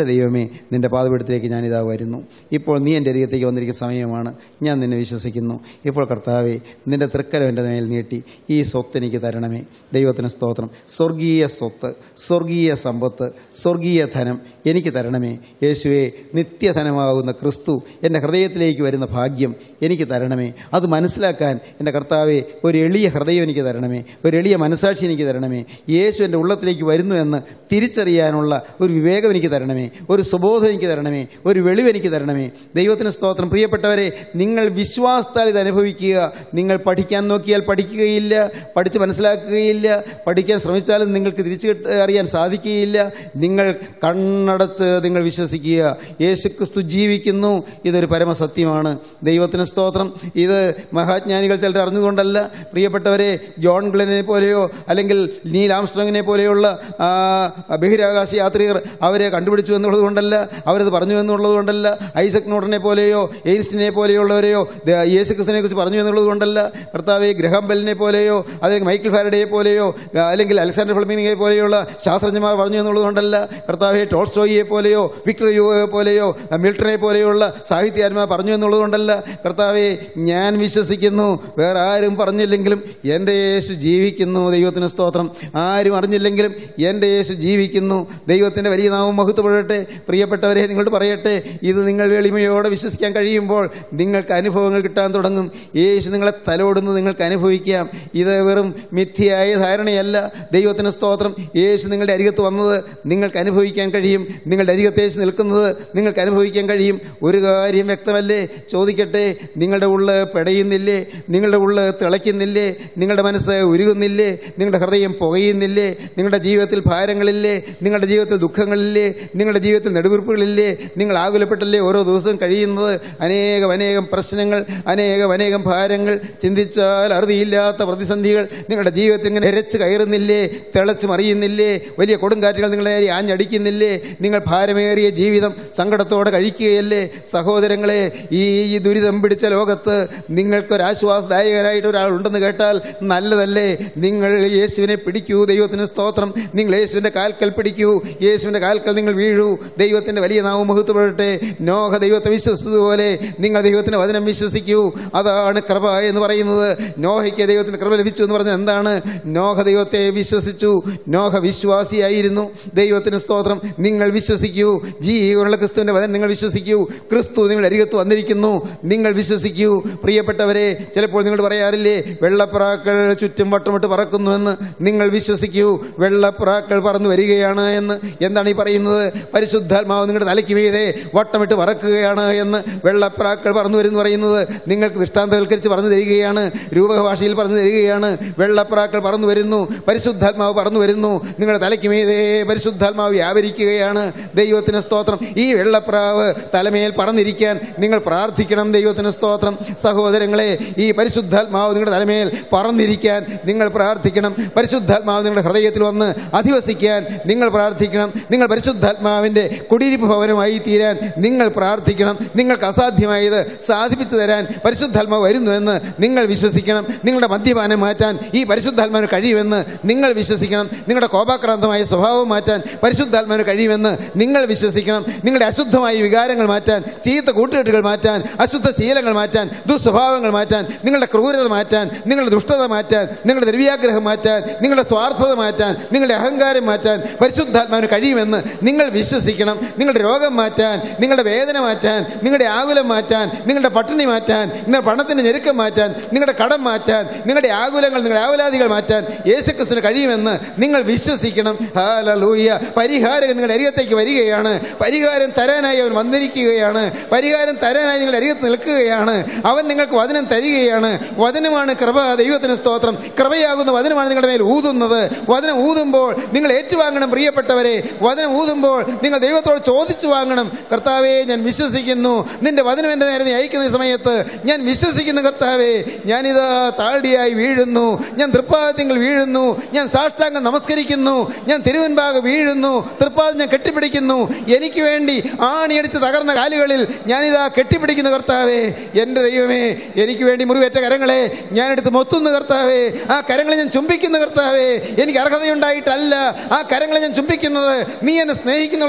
ദൈവമേ നിൻ്റെ പാതപീഠത്തിലേക്ക് ഞാനിതാ വരുന്നു ഇപ്പോൾ നീ എൻ്റെ അരികത്തേക്ക് വന്നിരിക്കുന്ന സമയമാണ് ഞാൻ നിന്നെ വിശ്വസിക്കുന്നു ഇപ്പോൾ കർത്താവെ നിൻ്റെ തൃക്കരം എൻ്റെ മേൽ നീട്ടി ഈ സ്വത്ത് എനിക്ക് തരണമേ ദൈവത്തിന് സ്തോത്രം സ്വർഗീയ സ്വത്ത് സ്വർഗീയ സമ്പത്ത് സ്വർഗീയ ധനം എനിക്ക് തരണമേ യേശുവെ നിത്യധനമാകുന്ന ക്രിസ്തു എൻ്റെ ഹൃദയത്തിലേക്ക് വരുന്ന ഭാഗ്യം എനിക്ക് തരണമേ അത് മനസ്സിലാക്കാൻ എൻ്റെ കർത്താവെ ഒരു എളിയ ഹൃദയം എനിക്ക് തരണമേ ഒരു എളിയ മനസാക്ഷി എനിക്ക് തരണമേ യേശു എൻ്റെ ഉള്ളത്തിലേക്ക് വരുന്നു എന്ന് തിരിച്ചറിയാനുള്ള ഒരു വിവേകം എനിക്ക് തരണമേ ഒരു സുബോധം എനിക്ക് തരണമേ ഒരു വെളിവ് എനിക്ക് തരണമേ ദൈവത്തിന് സ്തോത്രം പ്രിയപ്പെട്ടവരെ നിങ്ങൾ വിശ്വാസത്താൽ ഇത് അനുഭവിക്കുക നിങ്ങൾ പഠിക്കാൻ നോക്കിയാൽ പഠിക്കുകയില്ല പഠിച്ച് മനസ്സിലാക്കുകയില്ല പഠിക്കാൻ ശ്രമിച്ചാലും നിങ്ങൾക്ക് തിരിച്ചു കിട്ട- അറിയാൻ സാധിക്കുകയില്ല നിങ്ങൾ കണ്ണടച്ച് നിങ്ങൾ വിശ്വസിക്കുക യേശുക്രിസ്തു ജീവിക്കുന്നു ഇതൊരു പരമസത്യമാണ് ദൈവത്തിന് സ്തോത്രം ഇത് മഹാജ്ഞാനികൾ ചിലർ അറിഞ്ഞുകൊണ്ടല്ല പ്രിയപ്പെട്ടവരെ ജോൺ ഗ്ലനെ പോലെയോ അല്ലെങ്കിൽ നീൽ ആംസ്ട്രോങ്ങിനെ പോലെയുള്ള ആ, ബഹിരാകാശ യാത്രികർ അവരെ കണ്ടുപിടിച്ചു എന്നുള്ളത് കൊണ്ടല്ല അവരത് പറഞ്ഞു എന്നുള്ളത് കൊണ്ടല്ല ഐസക് ന്യൂട്ടനെ പോലെയോ എയ്ൻസ്റ്റിനെ പോലെയുള്ളവരെയോ ദ- യേശു ക്രിസ്തുവിനെ കുറിച്ച് പറഞ്ഞു എന്നുള്ളത് കൊണ്ടല്ല കർത്താവെ ഗ്രഹാം ബെല്ലിനെ പോലെയോ അല്ലെങ്കിൽ മൈക്കിൾ ഫാരഡയെ പോലെയോ ആ, അല്ലെങ്കിൽ അലക്സാണ്ടർ ഫ്ലമിനിയെ പോലെയുള്ള ശാസ്ത്രജ്ഞന്മാർ പറഞ്ഞു എന്നുള്ളത് കൊണ്ടല്ല കർത്താവെ ടോൾസ്റ്റോയിയെ പോലെയോ വിക്ടർ യുവയെ പോലെയോ മിൽട്ടനെ പോലെയുള്ള സാഹിത്യകാരന്മാർ പറഞ്ഞു എന്നുള്ളത് കൊണ്ടല്ല കർത്താവെ ഞാൻ വിശ്വസിക്കുന്നു വേറെ ആരും പറഞ്ഞില്ലെങ്കിലും എൻ്റെ യേശു ജീവിക്കുന്നു ദൈവത്തിന് സ്തോത്രം ആരും അറിഞ്ഞില്ലെങ്കിലും എൻ്റെ യേശു ജീവിക്കുന്നു ദൈവത്തിൻ്റെ വലിയ നാമം മഹത്വപ്പെടട്ടെ പ്രിയപ്പെട്ടവരെ നിങ്ങളോട് പറയട്ടെ ഇത് നിങ്ങൾ എളിമയോടെ വിശ്വസിക്കാൻ കഴിയുമ്പോൾ നിങ്ങൾക്ക് അനുഭവങ്ങൾ കിട്ടാൻ തുടങ്ങും യേശു നിങ്ങളെ തലോടുന്നത് നിങ്ങൾക്ക് അനുഭവിക്കാം ഇത് വെറും മിഥ്യയായ ധാരണയല്ല ദൈവത്തിന് സ്തോത്രം യേശു നിങ്ങളുടെ അരികത്ത് വന്നത് നിങ്ങൾക്ക് അനുഭവിക്കാൻ കഴിയും നിങ്ങളുടെ അരികത്ത് യേശു നിൽക്കുന്നത് നിങ്ങൾക്ക് അനുഭവിക്കാൻ കഴിയും ഒരു കാര്യം വ്യക്തമല്ലേ ചോദിക്കട്ടെ നിങ്ങളുടെ ഉള്ള് പെടയുന്നില്ലേ നിങ്ങളുടെ ഉള്ള് തിളയ്ക്കുന്നില്ലേ നിങ്ങളുടെ മനസ്സ് ഉരുകുന്നില്ലേ നിങ്ങളുടെ ഹൃദയം പുകയുന്നില്ലേ നിങ്ങളുടെ ജീവിതത്തിൽ ഭാരങ്ങളില്ലേ നിങ്ങളുടെ ജീവിതത്തിൽ ദുഃഖങ്ങളില്ലേ നിങ്ങളുടെ ജീവിതത്തിൽ നെടുവീർപ്പുകളില്ലേ നിങ്ങൾ ആകുലപ്പെട്ടല്ലേ ഓരോ ദിവസവും കഴിയുന്നത് അനേകം അനേകം പ്രശ്നങ്ങൾ അനേകം അനേകം ഭാരങ്ങൾ ചിന്തിച്ചാൽ അറുതിയില്ലാത്ത പ്രതിസന്ധികൾ നിങ്ങളുടെ ജീവിതത്തിൽ ഇങ്ങനെ ഇരച്ച് കയറുന്നില്ലേ തിളച്ച് മറിയുന്നില്ലേ വലിയ കൊടുങ്കാറ്റുകൾ നിങ്ങളെ നേരെ ആഞ്ഞടിക്കുന്നില്ലേ നിങ്ങൾ ഭാരമേറിയ ജീവിതം സങ്കടത്തോടെ കഴിക്കുകയല്ലേ സഹോദരങ്ങളെ ഈ ഈ ദുരിതം പിടിച്ച ലോകത്ത് നിങ്ങൾക്കൊരാശ്വാസദായകനായിട്ട് ഒരാളുണ്ടെന്ന് കേട്ടാൽ നല്ലതല്ലേ നിങ്ങൾ യേശുവിനെ പിടിക്കൂ ദൈവത്തിന് സ്തോത്രം നിങ്ങൾ യേശുവിൻ്റെ കാൽക്കൽ പിടിക്കൂ യേശുവിൻ്റെ കാൽക്കൽ നിങ്ങൾ വീഴൂ ദൈവത്തിൻ്റെ വലിയ നാമം മഹത്വപ്പെടട്ടെ നോഹ ദൈവത്തെ വിശ്വസിച്ചതുപോലെ നിങ്ങൾ ദൈവത്തിൻ്റെ വചനം വിശ്വസിക്കൂ അതാണ് കൃപ എന്ന് പറയുന്നത് നോഹയ്ക്ക് ദൈവത്തിൻ്റെ കൃപ ലഭിച്ചു എന്ന് പറഞ്ഞത് എന്താണ് നോഹ ദൈവത്തെ വിശ്വസിച്ചു നോഹ വിശ്വാസിയായിരുന്നു ദൈവത്തിന് സ്തോത്രം നിങ്ങൾ വിശ്വസിക്കൂ ജീവനുള്ള ക്രിസ്തുവിൻ്റെ വചനം നിങ്ങൾ വിശ്വസിക്കൂ ക്രിസ്തു നിങ്ങളുടെ അരികത്ത് വന്നിരിക്കുന്നു നിങ്ങൾ വിശ്വസിക്കൂ പ്രിയപ്പെട്ടവരെ ചിലപ്പോൾ നിങ്ങൾ പറയാറില്ലേ വെള്ളപ്രാക്കൾ ചുറ്റും വട്ടമിട്ട് പറക്കുന്നുവെന്ന് നിങ്ങൾ വിശ്വസിക്കൂ വെള്ളപ്രാക്കൾ പറന്നു വരികയാണ് എന്ന് എന്താണ് ഈ പറയുന്നത് പരിശുദ്ധാത്മാവ് നിങ്ങളുടെ തലയ്ക്ക് മീതെ വട്ടമിട്ട് പറക്കുകയാണ് എന്ന് വെള്ളപ്രാക്കൾ പറന്നു വരുന്നു പറയുന്നത് നിങ്ങൾക്ക് ദൃഷ്ടാന്തവൽക്കരിച്ച് പറഞ്ഞു തരികയാണ് രൂപഭാഷയിൽ പറഞ്ഞു തരികയാണ് വെള്ളപ്രാക്കൾ പറന്നു വരുന്നു പരിശുദ്ധാത്മാവ് പറന്നു വരുന്നു നിങ്ങളുടെ തലയ്ക്ക് മീതെ പരിശുദ്ധാത്മാവ് വ്യാപരിക്കുകയാണ് ദൈവത്തിന് സ്തോത്രം ഈ വെള്ളപ്രാവ് തലമേൽ പറന്നിരിക്കാൻ നിങ്ങൾ പ്രാർത്ഥിക്കണം ദൈവത്തിന് സ്തോത്രം സഹോദരങ്ങളെ ഈ പരിശുദ്ധാത്മാവ് നിങ്ങളുടെ തലമേൽ പറന്നിരിക്കാൻ നിങ്ങൾ പ്രാർത്ഥിക്കണം പരിശുദ്ധാത്മാവ് നിങ്ങളുടെ ഹൃദയത്തിൽ വന്ന് അധിവസിക്കാൻ നിങ്ങൾ പ്രാർത്ഥിക്കണം നിങ്ങൾ പരിശുദ്ധാത്മാവിൻ്റെ കുടിയിരിപ്പ് ഭവനമായി തീരാൻ നിങ്ങൾ പ്രാർത്ഥിക്കണം നിങ്ങൾക്ക് അസാധ്യമായത് സാധിപ്പിച്ചു തരാൻ പരിശുദ്ധാത്മാവ് വരുന്നുവെന്ന് നിങ്ങൾ വിശ്വസിക്കണം നിങ്ങളുടെ മദ്യപാനം മാറ്റാൻ ഈ പരിശുദ്ധാത്മാവിന് കഴിയുമെന്ന് നിങ്ങൾ വിശ്വസിക്കണം നിങ്ങളുടെ കോപാക്രാന്തമായ സ്വഭാവം മാറ്റാൻ പരിശുദ്ധാത്മാവിന് കഴിയുമെന്ന് നിങ്ങൾ വിശ്വസിക്കണം നിങ്ങളുടെ അശുദ്ധമായ വികാരങ്ങൾ മാറ്റാൻ ചീത്ത കൂട്ടുകെട്ടുകൾ മാറ്റാൻ അശുദ്ധ ശീലങ്ങൾ മാറ്റാൻ ദുസ്വഭാവങ്ങൾ മാറ്റാൻ നിങ്ങളുടെ ക്രൂരത മാറ്റാൻ നിങ്ങളുടെ ദുഷ്ടത മാറ്റാൻ നിങ്ങളുടെ ദ്രവ്യാഗ്രഹം മാറ്റാൻ നിങ്ങളുടെ സ്വാർത്ഥത മാറ്റാൻ നിങ്ങളുടെ അഹങ്കാരം മാറ്റാൻ പരിശുദ്ധാത്മാവിന് കഴിയുമെന്ന് നിങ്ങൾ വിശ്വസിക്കണം നിങ്ങളുടെ രോഗം മാറ്റാൻ നിങ്ങളുടെ വേദന മാറ്റാൻ നിങ്ങളുടെ ആകുലം മാറ്റാൻ നിങ്ങളുടെ പട്ടിണി മാറ്റാൻ നിങ്ങളുടെ പണത്തിൻ്റെ ഞെരുക്കം മാറ്റാൻ നിങ്ങളുടെ കടം മാറ്റാൻ നിങ്ങളുടെ ആകുലങ്ങൾ നിങ്ങളുടെ ആവലാതികൾ മാറ്റാൻ യേശുക്രിസ്തുവിന് കഴിയുമെന്ന് നിങ്ങൾ വിശ്വസിക്കണം ഹാലൂയ്യ പരിഹാരം നിങ്ങളുടെ അരികത്തേക്ക് വരികയാണ് പരിഹാരം തരാനായി അവൻ വന്നിരിക്കുകയാണ് പരിഹാരം തരാനായി നിങ്ങളുടെ അരികത്ത് നിൽക്കുകയാണ് അവൻ നിങ്ങൾക്ക് വചനം തരികയാണ് വചനമാണ് കൃപ ദൈവത്തിന് സ്തോത്രം കൃപയാകുന്ന വചനമാണ് നിങ്ങളുടെ മേൽ ഊതുന്നത് വചനം ഊതുമ്പോൾ നിങ്ങൾ ഏറ്റുവാങ്ങണം പ്രിയപ്പെട്ടവരെ വചനം ഊതുമ്പോൾ നിങ്ങൾ ദൈവത്തോട് ചോദിച്ചു വാങ്ങണം കർത്താവേ ഞാൻ വിശ്വസിക്കുന്നു നിന്റെ വചനം എൻ്റെ നേരെ നീ അയക്കുന്ന ഈ സമയത്ത് ഞാൻ വിശ്വസിക്കുന്നു കർത്താവേ ഞാനിതാ താഴ്ടിയായി വീഴുന്നു ഞാൻ തൃപ്പാദത്തിൽ വീഴുന്നു ഞാൻ സാഷ്ടാംഗം നമസ്കരിക്കുന്നു ഞാൻ തിരുവൻപാകെ വീഴുന്നു തൃപ്പാദം ഞാൻ കെട്ടിപ്പിടിക്കുന്നു എനിക്ക് വേണ്ടി ആണിയടിച്ച് തകർന്ന കാലുകളിൽ ഞാനിതാ കെട്ടിപ്പിടിക്കുന്നു കർത്താവേ എൻ്റെ ദൈവമേ എനിക്ക് വേണ്ടി മുറിവേറ്റ കരങ്ങളെ ഞാനെടുത്ത് മൊത്തുന്നു കർത്താവേ ആ കരങ്ങളെ ഞാൻ ചുംബിക്കുന്നു കർത്താവേ എനിക്ക് അർഹതയുണ്ടായിട്ടല്ല ആ കരങ്ങളെ ഞാൻ ചുംബിക്കുന്നത് നീ എന്നെ സ്നേഹിക്കുന്നുള്ള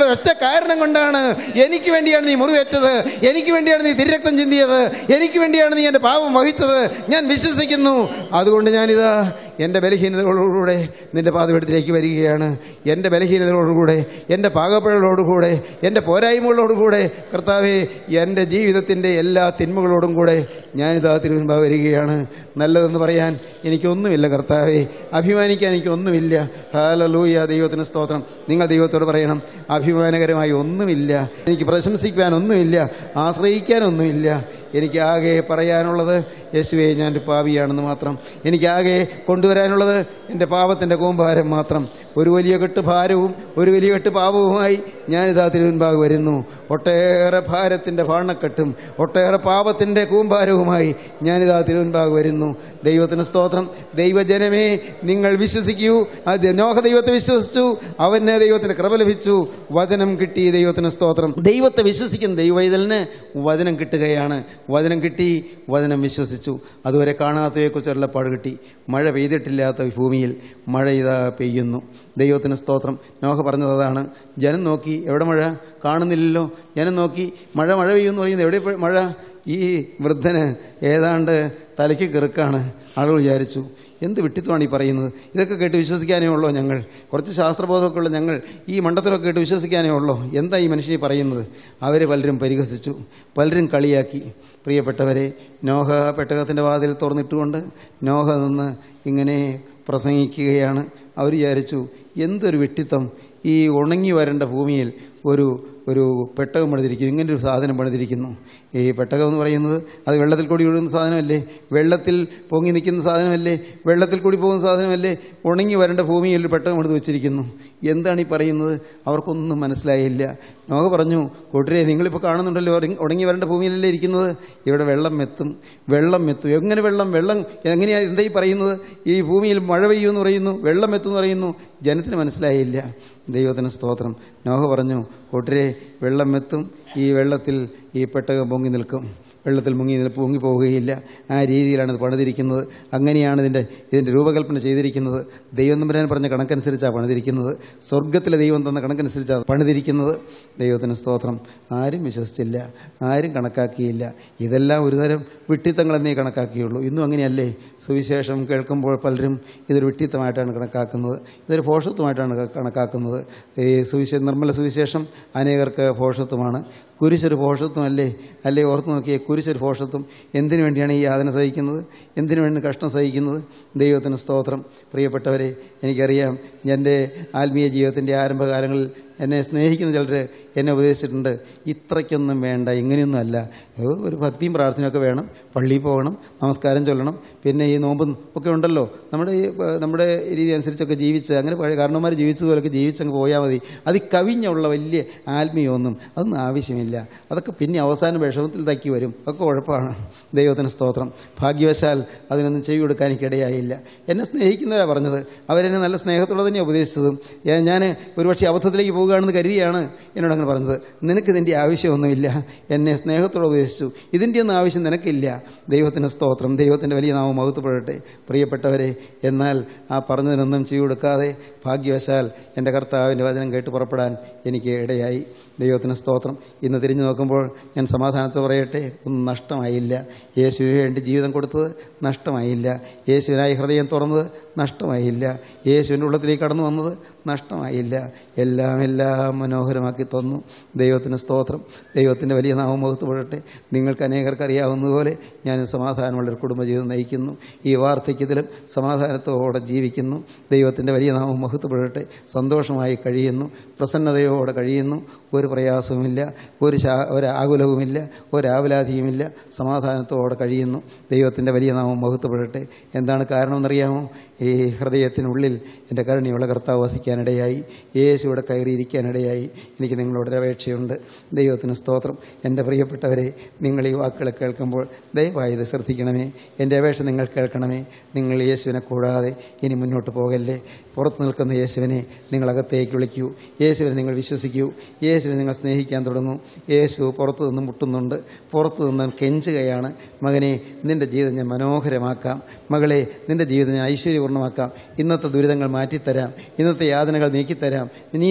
ഒറ്റ കാരണം കൊണ്ടാണ് എനിക്ക് വേണ്ടിയാണ് നീ മുറിവേറ്റത് എനിക്ക് വേണ്ടിയാണ് നീ തിരക്തം ചിന്തിയത് എനിക്ക് വേണ്ടിയാണ് നീ എൻ്റെ പാപം വഹിച്ചത് ഞാൻ വിശ്വസിക്കുന്നു അതുകൊണ്ട് ഞാനിതാ എൻ്റെ ബലഹീനതകളോടുകൂടെ നിൻ്റെ പാതപീഠത്തിലേക്ക് വരികയാണ് എൻ്റെ ബലഹീനതകളോടുകൂടെ എൻ്റെ പാകപ്പിഴകളോടുകൂടെ എൻ്റെ പോരായ്മകളോടുകൂടെ കർത്താവെ എൻ്റെ ജീവിതത്തിൻ്റെ എല്ലാ തിന്മകളോടും കൂടെ ഞാനിതാ തിരുവൻപാ വരികയാണ് നല്ലതെന്ന് പറയാൻ എനിക്കൊന്നുമില്ല കർത്താവെ അഭിമാനിക്കാൻ എനിക്കൊന്നുമില്ല ഹാലലൂയ ദൈവത്തിന് സ്തോത്രം നിങ്ങൾ ദൈവത്തോട് പറയണം അഭിമാനകരമായി ഒന്നുമില്ല എനിക്ക് പ്രശംസിക്കുവാൻ ഒന്നുമില്ല ആശ്രയിക്കാനൊന്നുമില്ല എനിക്ക് ആകെ പറയാനുള്ളത് യേശുവെ ഞാൻ ഒരു പാപിയാണെന്ന് മാത്രം എനിക്കാകെ കൊണ്ടുവരാനുള്ളത് എൻ്റെ പാപത്തിൻ്റെ കൂമ്പാരം മാത്രം ഒരു വലിയ കെട്ട് ഭാരവും ഒരു വലിയ കെട്ട് പാപവുമായി ഞാനിതാ തിരുവൻപാക് വരുന്നു ഒട്ടേറെ ഭാരത്തിൻ്റെ ഭാണക്കെട്ടും ഒട്ടേറെ പാപത്തിൻ്റെ കൂമ്പാരവുമായി ഞാനിതാ തിരുവൻപാക് വരുന്നു ദൈവത്തിന് സ്തോത്രം ദൈവജനമേ നിങ്ങൾ വിശ്വസിക്കൂ അത് നോഹ ദൈവത്തെ വിശ്വസിച്ചു അവന് ദൈവത്തിന് കൃപ ലഭിച്ചു വചനം കിട്ടി ദൈവത്തിന് സ്തോത്രം ദൈവത്തെ വിശ്വസിക്കുന്ന ദൈവവൈതലിന് വചനം കിട്ടുകയാണ് വചനം കിട്ടി വചനം വിശ്വസിച്ചു അതുവരെ കാണാത്തവയെക്കുറിച്ച് അരുളപ്പാട് കിട്ടി മഴ പെയ്തിട്ടില്ലാത്ത ഭൂമിയിൽ മഴ ഇതാ പെയ്യുന്നു ദൈവത്തിന് സ്തോത്രം നോഹ പറഞ്ഞത് അതാണ് ജനം നോക്കി എവിടെ മഴ കാണുന്നില്ലല്ലോ ജനം നോക്കി മഴ മഴ പെയ്യുമെന്ന് പറയുന്നത് എവിടെ ഇപ്പോ മഴ ഈ വൃദ്ധന് ഏതാണ്ട് തലയ്ക്ക് കിറുക്കാണ് ആളുകൾ വിചാരിച്ചു എന്ത് വിട്ടിത്വമാണ് ഈ പറയുന്നത് ഇതൊക്കെ കേട്ട് വിശ്വസിക്കാനേ ഉള്ളോ ഞങ്ങൾ കുറച്ച് ശാസ്ത്രബോധമൊക്കെ ഉള്ള ഞങ്ങൾ ഈ മണ്ടത്തിലൊക്കെ കേട്ട് വിശ്വസിക്കാനേ ഉള്ളോ എന്താ ഈ മനുഷ്യനെ പറയുന്നത് അവർ പലരും പരിഹസിച്ചു പലരും കളിയാക്കി പ്രിയപ്പെട്ടവരെ നോഹ പെട്ടകത്തിൻ്റെ വാതിൽ തുറന്നിട്ടുകൊണ്ട് നോഹ നിന്ന് ഇങ്ങനെ പ്രസംഗിക്കുകയാണ് അവർ വിചാരിച്ചു എന്തൊരു വിട്ടിത്തം ഈ ഉണങ്ങി വരേണ്ട ഭൂമിയിൽ ഒരു ഒരു പെട്ടകം പണിതിരിക്കുന്നു ഇങ്ങനെ ഒരു സാധനം പണിതിരിക്കുന്നു ഈ പെട്ടകം എന്ന് പറയുന്നത് അത് വെള്ളത്തിൽ കൂടി ഒഴുകുന്ന സാധനമല്ലേ വെള്ളത്തിൽ പൊങ്ങി നിൽക്കുന്ന സാധനമല്ലേ വെള്ളത്തിൽ കൂടി പോകുന്ന സാധനമല്ലേ ഉണങ്ങി വരേണ്ട ഭൂമിയിൽ ഒരു പെട്ടകം എടുത്ത് വെച്ചിരിക്കുന്നു എന്താണ് ഈ പറയുന്നത് അവർക്കൊന്നും മനസ്സിലായില്ല നോക പറഞ്ഞു കൂട്ടരെ നിങ്ങളിപ്പോൾ കാണുന്നുണ്ടല്ലോ ഉറങ്ങി- ഉണങ്ങി വരേണ്ട ഭൂമിയിലല്ലേ ഇരിക്കുന്നത് ഇവിടെ വെള്ളം മെത്തും വെള്ളം മെത്തും എങ്ങനെ വെള്ളം വെള്ളം എങ്ങനെയാണ് എന്താ ഈ പറയുന്നത് ഈ ഭൂമിയിൽ മഴ പെയ്യുമെന്ന് പറയുന്നു വെള്ളം എത്തും എന്ന് പറയുന്നു ജനത്തിന് മനസ്സിലായില്ല ദൈവത്തിന് സ്തോത്രം നോഹ പറഞ്ഞു കൂട്ടരെ വെള്ളം എത്തും ഈ വെള്ളത്തിൽ ഈ പെട്ടകം പൊങ്ങി നിൽക്കും വെള്ളത്തിൽ മുങ്ങി നിൽ പൊങ്ങി പോവുകയില്ല ആ രീതിയിലാണ് ഇത് പണിതിരിക്കുന്നത് അങ്ങനെയാണ് ഇതിൻ്റെ ഇതിൻ്റെ രൂപകൽപ്പന ചെയ്തിരിക്കുന്നത് ദൈവം തമ്പുരാൻ പറഞ്ഞ കണക്കനുസരിച്ചാണ് പണിതിരിക്കുന്നത് സ്വർഗത്തിലെ ദൈവം തന്ന കണക്കനുസരിച്ചാണ് പണിതിരിക്കുന്നത് ദൈവത്തിന് സ്തോത്രം ആരും വിശ്വസിച്ചില്ല ആരും കണക്കാക്കിയില്ല ഇതെല്ലാം ഒരുതരം വിട്ടിത്തങ്ങളെന്നേ കണക്കാക്കിയുള്ളൂ ഇന്നും അങ്ങനെയല്ലേ സുവിശേഷം കേൾക്കുമ്പോൾ പലരും ഇതൊരു വിട്ടിത്തമായിട്ടാണ് കണക്കാക്കുന്നത് ഇതൊരു ഭോഷത്വമായിട്ടാണ് ക- കണക്കാക്കുന്നത് ഈ സുവിശേഷം നിർമ്മല സുവിശേഷം അനേകർക്ക് ഭോഷത്വമാണ് കുരിശൊരു ഭോഷത്വമല്ലേ അല്ലേ ഓർത്ത് നോക്കിയേ കുരിശൊരു ഭോഷത്വം എന്തിനു വേണ്ടിയാണ് ഈ യാതന സഹിക്കുന്നത് എന്തിനു വേണ്ടി കഷ്ടം സഹിക്കുന്നത് ദൈവത്തിന് സ്തോത്രം പ്രിയപ്പെട്ടവരെ എനിക്കറിയാം എൻ്റെ ആത്മീയ ജീവിതത്തിൻ്റെ ആരംഭകാലങ്ങളിൽ എന്നെ സ്നേഹിക്കുന്ന ചിലർ എന്നെ ഉപദേശിച്ചിട്ടുണ്ട് ഇത്രയ്ക്കൊന്നും വേണ്ട ഇങ്ങനെയൊന്നും അല്ല ഏ, ഒരു ഭക്തിയും പ്രാർത്ഥനയൊക്കെ വേണം പള്ളിയിൽ പോകണം നമസ്കാരം ചൊല്ലണം പിന്നെ ഈ നോമ്പും ഒക്കെ ഉണ്ടല്ലോ നമ്മുടെ ഈ ഏ, നമ്മുടെ രീതി അനുസരിച്ചൊക്കെ ജീവിച്ച് അങ്ങനെ പഴയ കാരണവന്മാർ ജീവിച്ചതുപോലൊക്കെ ജീവിച്ചങ്ങ് പോയാൽ മതി അത് കവിഞ്ഞുള്ള വലിയ ആത്മീയമൊന്നും അതൊന്നും ആവശ്യമില്ല അതൊക്കെ പിന്നെ അവസാനം വിഷമത്തിൽ തക്കി വരും ഒക്കെ കുഴപ്പമാണ് ദൈവത്തിന് സ്തോത്രം ഭാഗ്യവശാൽ അതിനൊന്നും ചെവി കൊടുക്കാൻ എനിക്കിടയായില്ല എന്നെ സ്നേഹിക്കുന്നവരാണ് പറഞ്ഞത് അവരെന്നെ നല്ല സ്നേഹത്തോടെ തന്നെ ഉപദേശിച്ചതും ഏ, ഞാൻ ഒരുപക്ഷെ അബദ്ധത്തിലേക്ക് പോവുകയാണെന്ന് കരുതിയാണ് എന്നോട് അങ്ങനെ പറഞ്ഞത് നിനക്ക് ഇതിൻ്റെ ആവശ്യമൊന്നുമില്ല എന്നെ സ്നേഹത്തോടെ ഉപദേശിച്ചു ഇതിൻ്റെ ഒന്നും ആവശ്യം നിനക്കില്ല ദൈവത്തിൻ്റെ സ്തോത്രം ദൈവത്തിൻ്റെ വലിയ നാമം മഹത്വപ്പെടട്ടെ പ്രിയപ്പെട്ടവരെ എന്നാൽ ആ പറഞ്ഞതിനൊന്നും ചെവി കൊടുക്കാതെ ഭാഗ്യവശാൽ എൻ്റെ കർത്താവിൻ്റെ വചനം കേട്ട് പുറപ്പെടാൻ എനിക്ക് ഇടയായി ദൈവത്തിന് സ്തോത്രം ഇന്ന് തിരിഞ്ഞു നോക്കുമ്പോൾ ഞാൻ സമാധാനത്തോടെ പറയട്ടെ ഒന്നും നഷ്ടമായില്ല യേശുവിന് വേണ്ടി ജീവിതം കൊടുത്തത് നഷ്ടമായില്ല യേശുവിനായി ഹൃദയം തുറന്നത് നഷ്ടമായില്ല യേശുവിൻ്റെ ഉള്ളത്തിലേക്ക് കടന്നു വന്നത് നഷ്ടമായില്ല എല്ലാം എല്ലാം മനോഹരമാക്കി തന്നു ദൈവത്തിന് സ്തോത്രം ദൈവത്തിൻ്റെ വലിയ നാമം മുഖത്തുപെടട്ടെ നിങ്ങൾക്ക് അനേകർക്ക് അറിയാവുന്നതുപോലെ ഞാൻ സമാധാനമുള്ളൊരു കുടുംബജീവിതം നയിക്കുന്നു ഈ വാർദ്ധക്യത്തിലും സമാധാനത്തോടെ ജീവിക്കുന്നു ദൈവത്തിൻ്റെ വലിയ നാമം മുഖത്തുപെടട്ടെ സന്തോഷമായി കഴിയുന്നു പ്രസന്നതയോടെ കഴിയുന്നു ഒരു പ്രയാസവുമില്ല ഒരു ശാ ഒരു ആകുലവുമില്ല ഒരാവലാതിയുമില്ല സമാധാനത്തോടെ കഴിയുന്നു ദൈവത്തിൻ്റെ വലിയ നാമം മഹത്വപ്പെടട്ടെ എന്താണ് കാരണമെന്നറിയാമോ ഈ ഹൃദയത്തിനുള്ളിൽ എൻ്റെ കരുണയുള്ള കർത്താവ് വസിക്കാനിടയായി യേശു ഇവിടെ കയറിയിരിക്കാനിടയായി എനിക്ക് നിങ്ങളോട് ഒരു അപേക്ഷയുണ്ട് ദൈവത്തിന് സ്തോത്രം എൻ്റെ പ്രിയപ്പെട്ടവരെ നിങ്ങൾ ഈ വാക്കുകൾ കേൾക്കുമ്പോൾ ദയവായി ഇത് ശ്രദ്ധിക്കണമേ എൻ്റെ അപേക്ഷ നിങ്ങൾ കേൾക്കണമേ നിങ്ങൾ യേശുവിനെ കൂടാതെ ഇനി മുന്നോട്ട് പോകല്ലേ പുറത്ത് നിൽക്കുന്ന യേശുവിനെ നിങ്ങൾ അകത്തേക്ക് വിളിക്കൂ യേശുവിനെ നിങ്ങൾ വിശ്വസിക്കൂ യേശുവിനെ നിങ്ങൾ സ്നേഹിക്കാൻ തുടങ്ങൂ യേശു പുറത്തു നിന്ന് മുട്ടുന്നുണ്ട് പുറത്തു നിന്ന് കെഞ്ചുകയാണ് മകനെ നിൻ്റെ ജീവിതം ഞാൻ മനോഹരമാക്കാം മകളെ നിൻ്റെ ജീവിതം ഞാൻ ഐശ്വര്യപൂർണ്ണമാക്കാം ഇന്നത്തെ ദുരിതങ്ങൾ മാറ്റിത്തരാം ഇന്നത്തെ യാതനകൾ നീക്കിത്തരാം നീ നിനക്ക് സമാ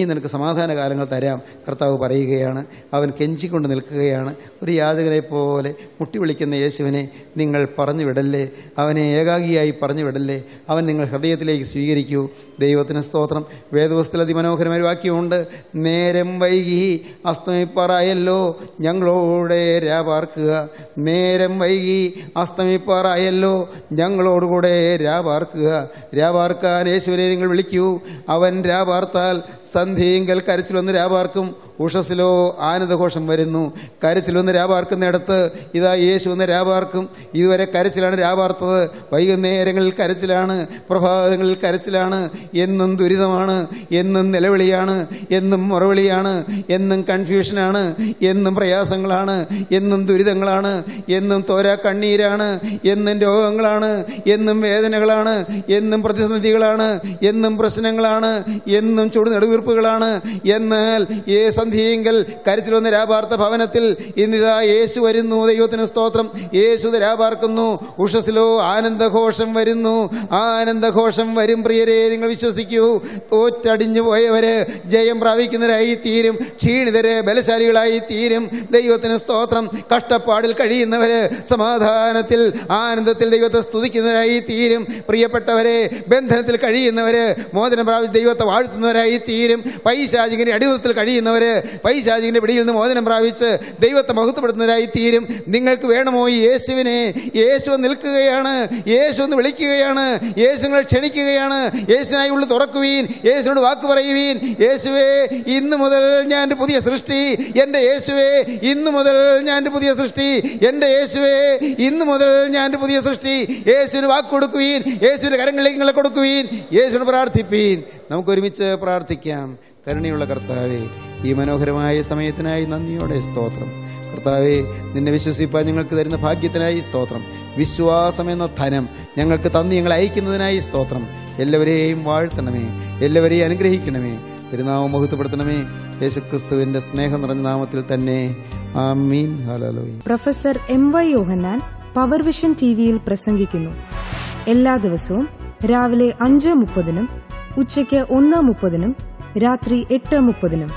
സമാധാന കാലങ്ങൾ തരാം കർത്താവ് പറയുകയാണ് അവൻ കെഞ്ചിക്കൊണ്ട് നിൽക്കുകയാണ് ഒരു യാചകനെ പോലെ മുട്ടി വിളിക്കുന്ന യേശുവിനെ നിങ്ങൾ പറഞ്ഞു വിടല്ലേ അവനെ ഏകാഗിയായി പറഞ്ഞു വിടല്ലേ അവൻ നിങ്ങൾ ഹൃദയത്തിലേക്ക് സ്വീകരിക്കൂ ദൈവത്തിന് സ്തോത്രം വേദവസ്തുൽ അതിമനോഹരമായ ഒരു വാക്യമുണ്ട് നേരം വൈകി അസ്തമിപ്പാറായല്ലോ ഞങ്ങളോടെ രാപാർക്കുക നേരം വൈകി അസ്തമിപ്പാറായല്ലോ ഞങ്ങളോടുകൂടെ രാപാർക്കുക രാപാർക്കാൻ യേശുവിനെ നിങ്ങൾ വിളിക്കൂ അവൻ രാപാർത്താൽ സന്ധ്യയെങ്കിൽ കരച്ചിലൊന്ന് രാപാർക്കും ഉഷസ്സിലോ ആനന്ദഘോഷം വരുന്നു കരച്ചിലൊന്ന് രാപാർക്കുന്നിടത്ത് ഇതാ യേശു ഒന്ന് രാപാർക്കും ഇതുവരെ കരച്ചിലാണ് രാപാർത്തത് വൈകുന്നേരങ്ങളിൽ കരച്ചിലാണ് പ്രഭാതങ്ങളിൽ കരച്ചിലാണ് എന്നും ദുരിതമാണ് എന്നും നിലവിളിയാണ് എന്നും മുറവിളിയാണ് എന്നും കൺഫ്യൂഷനാണ് എന്നും പ്രയാസങ്ങളാണ് എന്നും ദുരിതങ്ങളാണ് എന്നും തോരാ കണ്ണീരാണ് എന്നും രോഗങ്ങളാണ് എന്നും വേദനകളാണ് എന്നും പ്രതിസന്ധികളാണ് എന്നും പ്രശ്നങ്ങളാണ് എന്നും ചുടു നെടുവീർപ്പുകളാണ് എന്നാൽ ഏ സന്ധിയെങ്കിൽ കരുത്തിൽ വന്ന രാപാർത്ത ഭവനത്തിൽ ഇന്നിതാ യേശു വരുന്നു ദൈവത്തിന് സ്തോത്രം യേശു രാപാർക്കുന്നു ഉഷസ്സിലോ ആനന്ദഘോഷം വരുന്നു ആനന്ദഘോഷം വരും പ്രിയരെ നിങ്ങൾ വിശ്വസിക്കൂ തോറ്റടിഞ്ഞു പോയവര് ജയം പ്രാപിക്കുന്നവരായി തീരും ക്ഷീണിതര് ബലശാലികളായി തീരും ദൈവത്തിന് സ്തോത്രം കഷ്ടപ്പാടിൽ കഴിയുന്നവര് സമാധാനത്തിൽ ആനന്ദത്തിൽ ദൈവത്തെ സ്തുതിക്കുന്നവരായി തീരും പ്രിയപ്പെട്ടവരെ ബന്ധനത്തിൽ കഴിയുന്നവര് മോചനം പ്രാപിച്ച് ദൈവത്തെ വാഴ്ത്തുന്നവരായി തീരും പൈശാചികന്റെ അടിമത്തത്തിൽ കഴിയുന്നവര് പൈശാചികന്റെ പിടിയിൽ നിന്ന് മോചനം പ്രാപിച്ച് ദൈവത്തെ മഹത്വപ്പെടുത്തുന്നവരായി തീരും നിങ്ങൾക്ക് വേണമോ ഈ യേശുവിനെ യേശു നിൽക്കുകയാണ് യേശു എന്ന് വിളിക്കുകയാണ് യേശു നിങ്ങളെ ക്ഷണിക്കുകയാണ് യേശുവിനായി ഉള്ളു തുറക്കുവീൻ യേശുവിനോട് വാക്ക് പറയുവീൻ യേശുവേ ഇന്ന് മുതൽ ഞാൻ ഒരു പുതിയ സൃഷ്ടി എൻ്റെ യേശുവേ ഇന്ന് മുതൽ ഞാൻ ഒരു പുതിയ സൃഷ്ടി എൻ്റെ യേശുവേ ഇന്ന് മുതൽ ഞാൻ ഒരു പുതിയ സൃഷ്ടി യേശുവിന് വാക്ക് കൊടുക്കുവീൻ യേശുവിൻ്റെ കരങ്ങളിലേക്ക് നിങ്ങളെ കൊടുക്കുവീൻ യേശുവിന് പ്രാർത്ഥിപ്പീൻ നമുക്ക് ഒരുമിച്ച് പ്രാർത്ഥിക്കാം കരുണയുള്ള കർത്താവേ ഈ മനോഹരമായ സമയത്തിനായി നന്ദിയോടെ സ്തോത്രം കർത്താവെ നിന്നെ വിശ്വസിപ്പാൻ ഞങ്ങൾക്ക് തരുന്ന ഭാഗ്യത്തിനായി സ്തോത്രം വിശ്വാസം എന്ന ധനം ഞങ്ങൾക്ക് തന്നി ഞങ്ങളെ അയക്കുന്നതിനായി സ്തോത്രം എല്ലാവരെയും വാഴ്ത്തണമേ എല്ലാവരെയും അനുഗ്രഹിക്കണമേ തിരുനാമം മുഹത്വപ്പെടുത്തണമേ യേശുക്രിസ്തുവിൻ്റെ സ്നേഹം നിറഞ്ഞ നാമത്തിൽ തന്നെ ആമീൻ ഹലോയി professor M Y Yohannan power vision T വിയിൽ പ്രസംഗിക്കുന്നു എല്ലാ ദിവസവും രാവിലെ അഞ്ച് മുപ്പതിനും ഉച്ചയ്ക്ക് ഒന്ന് മുപ്പതിനും രാത്രി എട്ട് മുപ്പതിനും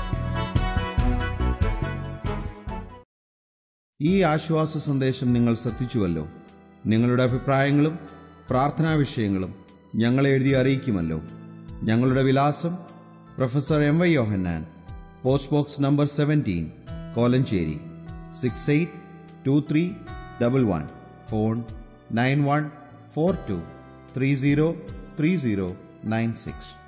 ഈ ആശ്വാസ സന്ദേശം നിങ്ങൾ ശ്രദ്ധിച്ചുവല്ലോ നിങ്ങളുടെ അഭിപ്രായങ്ങളും പ്രാർത്ഥനാ വിഷയങ്ങളും ഞങ്ങളെ എഴുതി അറിയിക്കുമല്ലോ ഞങ്ങളുടെ വിലാസം professor M Y Yohannan post box number seventeen Kolenchery six eight two three double one phone nine one four two three zero three zero nine six